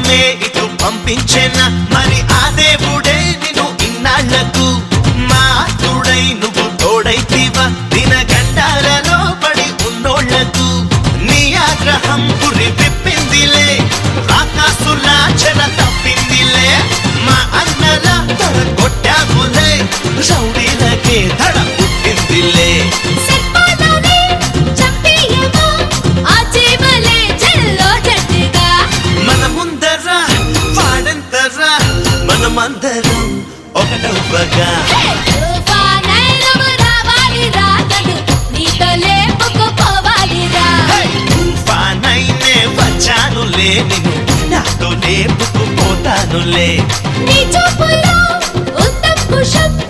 తుఫానే ఇటు పంపించేనా మరి ఆ దేవుడే నిన్ను ఇన్నాళ్లకు మా తోడై నువ్వు తోడైతివా దిన గండాలలో పడి ఉన్నోళ్లకు నీ ఆగ్రహం పురి విప్పిందిలే ఆకాశుల చెర తప్పిందిలే మా అన్నల తర కొట్టాములే రౌడీలకే దడ పుట్టిందిలే సినిమాలోనే చంపేయమో ఆ చీమలే జల్లో జట్టుగా మన ముందర వాడంతరా మనమందరం ఒకటవ్వగా తుఫానైనము రావాలి రాగదు నీతో లేపుకుపోవాలిరా తుఫానైనే వచ్చానులే నిన్ను నాతో లేపుకుపోతానులే నీ చూపులో ఉందం కుషం